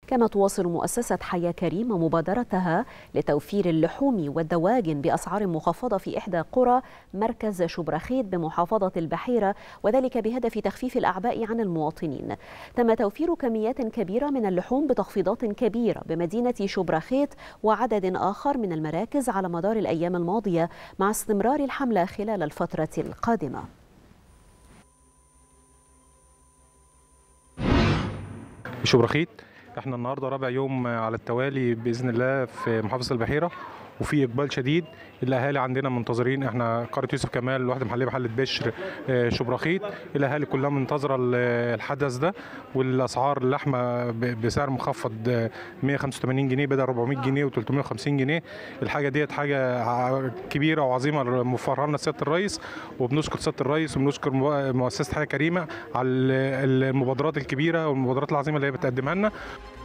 كما تواصل مؤسسة حياة كريمة مبادرتها لتوفير اللحوم والدواجن بأسعار مخفضة في إحدى قرى مركز شبرخيت بمحافظة البحيرة وذلك بهدف تخفيف الأعباء عن المواطنين تم توفير كميات كبيرة من اللحوم بتخفيضات كبيرة بمدينة شبرخيت وعدد آخر من المراكز على مدار الأيام الماضية مع استمرار الحملة خلال الفترة القادمة شبرخيت احنا النهارده رابع يوم على التوالي باذن الله في محافظه البحيره وفي اقبال شديد الاهالي عندنا منتظرين احنا قريه يوسف كمال الوحده محليه محله بشر آه، شبرخيت الاهالي كلها منتظره ال- الحدث ده والاسعار اللحمه ب- بسعر مخفض آه، 185 جنيه بدل 400 جنيه و350 جنيه الحاجه ديت حاجه ع- كبيره وعظيمه موفرها لنا سياده الرئيس وبنشكر سياده الرئيس وبنشكر مؤ- مؤسسه حياه كريمه على ال- المبادرات الكبيره والمبادرات العظيمه اللي هي بتقدمها لنا